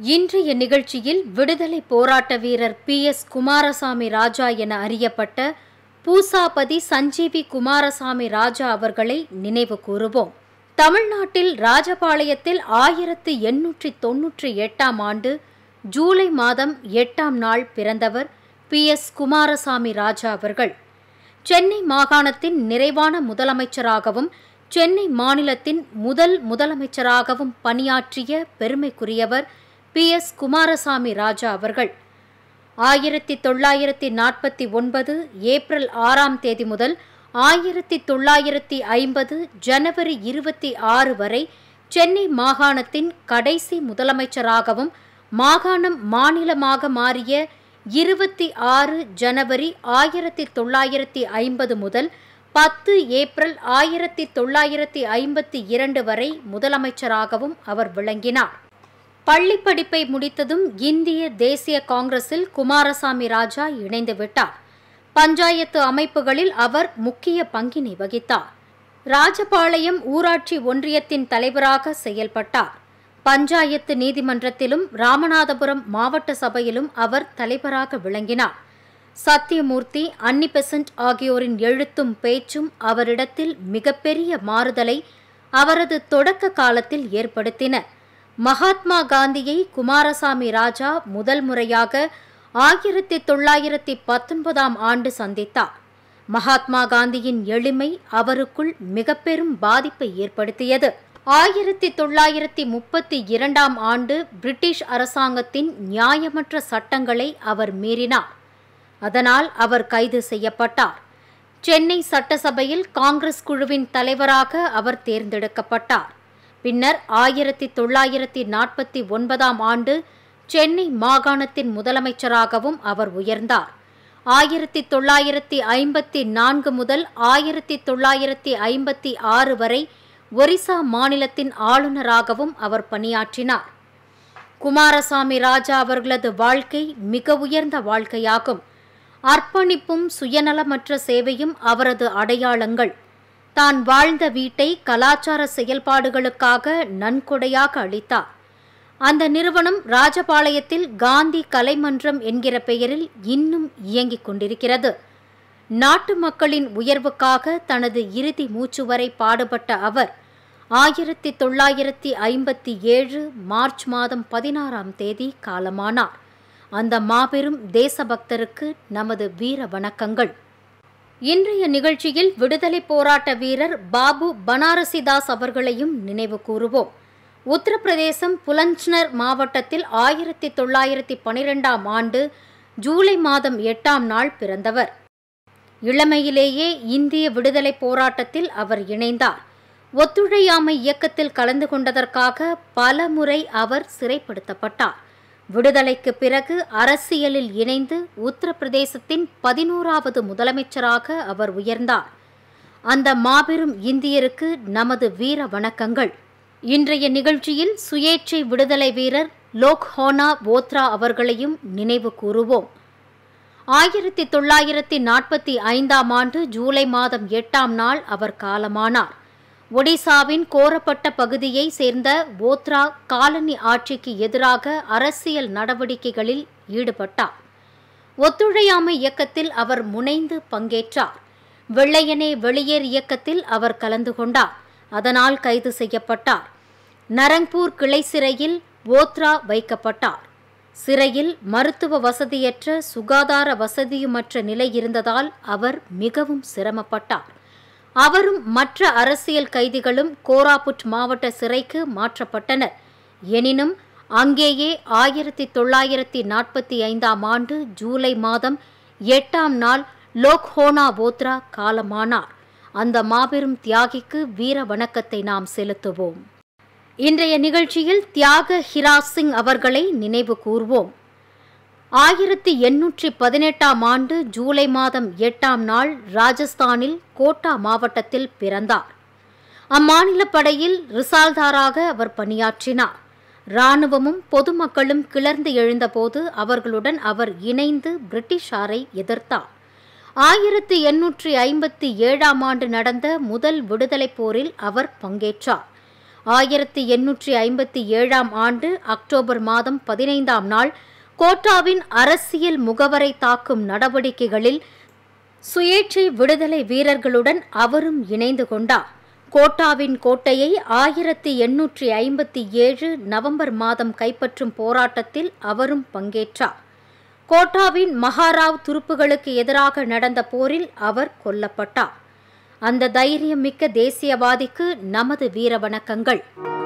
இன்றைய நிகழ்ச்சியில் விடுதலை போராட்ட வீரர் பி எஸ் குமாரசாமி ராஜா என அறியப்பட்ட பூசாபதி சஞ்சீவி குமாரசாமி ராஜா அவர்களை நினைவு கூறுவோம் தமிழ்நாட்டில் ராஜபாளையத்தில் ஆயிரத்து எண்ணூற்றி தொன்னூற்றி எட்டாம் ஆண்டு ஜூலை மாதம் எட்டாம் நாள் பிறந்தவர் பி எஸ் குமாரசாமி ராஜா அவர்கள் சென்னை மாகாணத்தின் நிறைவான முதலமைச்சராகவும் சென்னை மாநிலத்தின் முதல் முதலமைச்சராகவும் பணியாற்றிய பெருமைக்குரியவர் பி எஸ் குமாரசாமி ராஜா அவர்கள் ஆயிரத்தி தொள்ளாயிரத்தி நாற்பத்தி ஒன்பது ஏப்ரல் ஆறாம் தேதி முதல் ஆயிரத்தி தொள்ளாயிரத்தி ஐம்பது ஜனவரி இருபத்தி ஆறு வரை சென்னை மாகாணத்தின் கடைசி முதலமைச்சராகவும் மாகாணம் மாநிலமாக மாறிய இருபத்தி ஆறு ஜனவரி ஆயிரத்தி தொள்ளாயிரத்தி ஐம்பது முதல் பத்து ஏப்ரல் ஆயிரத்தி தொள்ளாயிரத்தி ஐம்பத்தி இரண்டு வரை முதலமைச்சராகவும் அவர் விளங்கினார் பள்ளி படிப்பை முடித்ததும் இந்திய தேசிய காங்கிரஸில் குமாரசாமி ராஜா இணைந்து விட்டார் பஞ்சாயத்து அமைப்புகளில் அவர் முக்கிய பங்கினை வகித்தார் ராஜபாளையம் ஊராட்சி ஒன்றியத்தின் தலைவராக செயல்பட்டார் பஞ்சாயத்து நீதிமன்றத்திலும் ராமநாதபுரம் மாவட்ட சபையிலும் அவர் தலைவராக விளங்கினார் சத்தியமூர்த்தி அன்னி பெசன்ட் ஆகியோரின் எழுத்தும் பேச்சும் அவரிடத்தில் மிகப்பெரிய மாறுதலை அவரது தொடக்க காலத்தில் ஏற்படுத்தின மகாத்மா காந்தியை குமாரசாமி ராஜா முதல் முறையாக ஆயிரத்தி தொள்ளாயிரத்தி பத்தொன்பதாம் ஆண்டு சந்தித்தார் மகாத்மா காந்தியின் எளிமை அவருக்குள் மிக பெரும் பாதிப்பை ஏற்படுத்தியது ஆயிரத்தி தொள்ளாயிரத்தி முப்பத்தி இரண்டாம் ஆண்டு பிரிட்டிஷ் அரசாங்கத்தின் நியாயமற்ற சட்டங்களை அவர் மீறினார் அதனால் அவர் கைது செய்யப்பட்டார் சென்னை சட்டசபையில் காங்கிரஸ் குழுவின் தலைவராக அவர் தேர்ந்தெடுக்கப்பட்டார் பின்னர் ஆயிரத்தி தொள்ளாயிரத்தி நாற்பத்தி ஒன்பதாம் ஆண்டு சென்னை மாகாணத்தின் முதலமைச்சராகவும் அவர் உயர்ந்தார் ஆயிரத்தி தொள்ளாயிரத்தி ஐம்பத்தி நான்கு முதல் ஆயிரத்தி தொள்ளாயிரத்தி ஐம்பத்தி ஆறு வரை ஒரிசா மாநிலத்தின் ஆளுநராகவும் அவர் பணியாற்றினார் குமாரசாமி ராஜா அவர்களது வாழ்க்கை மிக உயர்ந்த வாழ்க்கையாகும் அர்ப்பணிப்பும் சுயநலமற்ற சேவையும் அவரது அடையாளங்கள் தான் வாழ்ந்த வீட்டை கலாச்சார செயல்பாடுகளுக்காக நன்கொடையாக அளித்தார் அந்த நிறுவனம் ராஜபாளையத்தில் காந்தி கலைமன்றம் என்கிற பெயரில் இன்னும் இயங்கிக் கொண்டிருக்கிறது நாட்டு மக்களின் உயர்வுக்காக தனது இறுதி மூச்சு வரை பாடுபட்ட அவர் ஆயிரத்தி தொள்ளாயிரத்தி ஐம்பத்தி ஏழு மார்ச் மாதம் பதினாறாம் தேதி காலமானார் அந்த மாபெரும் தேசபக்தருக்கு நமது வீர வணக்கங்கள் இன்றைய நிகழ்ச்சியில் விடுதலை போராட்ட வீரர் பாபு பனாரசிதாஸ் அவர்களையும் நினைவு கூறுவோம் உத்தரப்பிரதேசம் புலஞ்ச்னர் மாவட்டத்தில் ஆயிரத்தி தொள்ளாயிரத்தி பனிரெண்டாம் ஆண்டு ஜூலை மாதம் எட்டாம் நாள் பிறந்தவர் இளமையிலேயே இந்திய விடுதலை போராட்டத்தில் அவர் இணைந்தார் ஒத்துழையாமை இயக்கத்தில் கலந்து கொண்டதற்காக பல முறை அவர் சிறைப்படுத்தப்பட்டார் விடுதலைக்கு பிறகு அரசியலில் இணைந்து உத்தரப்பிரதேசத்தின் பதினோராவது முதலமைச்சராக அவர் உயர்ந்தார் அந்த மாபெரும் இந்தியருக்கு நமது வீர வணக்கங்கள் இன்றைய நிகழ்ச்சியில் சுயேட்சை விடுதலை வீரர் லோக்ஹோனா போத்ரா அவர்களையும் நினைவு கூறுவோம் ஆயிரத்தி தொள்ளாயிரத்தி நாற்பத்தி ஐந்தாம் ஆண்டு ஜூலை மாதம் எட்டாம் நாள் அவர் காலமானார் ஒடிசாவின் கோரப்பட்ட பகுதியை சேர்ந்த போத்ரா காலனி ஆட்சிக்கு எதிராக அரசியல் நடவடிக்கைகளில் ஈடுபட்டார் ஒத்துழையாமை இயக்கத்தில் அவர் முனைந்து பங்கேற்றார் வெள்ளையனே வெளியேறு இயக்கத்தில் அவர் கலந்து கொண்டார் அதனால் கைது செய்யப்பட்டார் நரங்பூர் கிளை சிறையில் போத்ரா வைக்கப்பட்டார் சிறையில் மருத்துவ வசதியற்ற சுகாதார வசதியுமற்ற நிலை இருந்ததால் அவர் மிகவும் சிரமப்பட்டார் அவரும் மற்ற அரசியல் கைதிகளும் கோராபுட் மாவட்ட சிறைக்கு மாற்றப்பட்டனர் எனினும் அங்கேயே ஆயிரத்தி தொள்ளாயிரத்தி நாற்பத்தி ஐந்தாம் ஆண்டு ஜூலை மாதம் எட்டாம் நாள் லோக்ஹோனா போத்ரா காலமானார் அந்த மாபெரும் தியாகிக்கு வீர வணக்கத்தை நாம் செலுத்துவோம் இன்றைய நிகழ்ச்சியில் தியாக ஹிராஸ் சிங் அவர்களை நினைவு கூர்வோம் ஆயிரத்தி எண்ணூற்றி பதினெட்டாம் ஆண்டு ஜூலை மாதம் எட்டாம் நாள் ராஜஸ்தானில் கோட்டா மாவட்டத்தில் பிறந்தார் அம்மாநில படையில் ரிசால்தாராக அவர் பணியாற்றினார் இராணுவமும் பொதுமக்களும் கிளர்ந்து எழுந்தபோது அவர்களுடன் அவர் இணைந்து பிரிட்டிஷாரை எதிர்த்தார் ஆயிரத்தி எண்ணூற்றி ஐம்பத்தி ஏழாம் ஆண்டு நடந்த முதல் விடுதலைப் போரில் அவர் பங்கேற்றார் ஆயிரத்தி எண்ணூற்றி ஐம்பத்தி ஏழாம் ஆண்டு அக்டோபர் மாதம் பதினைந்தாம் நாள் கோட்டாவின் அரசியல் முகவரை தாக்கும் நடவடிக்கைகளில் சுயேட்சை விடுதலை வீரர்களுடன் அவரும் இணைந்து கொண்டார் கோட்டாவின் கோட்டையை ஆயிரத்தி எண்ணூற்றி ஐம்பத்தி ஏழு நவம்பர் மாதம் கைப்பற்றும் போராட்டத்தில் அவரும் பங்கேற்றார் கோட்டாவின் மகாராவ் துருப்புகளுக்கு எதிராக நடந்த போரில் அவர் கொல்லப்பட்டார் அந்த தைரியம் மிக்க தேசியவாதிக்கு நமது வீர வணக்கங்கள்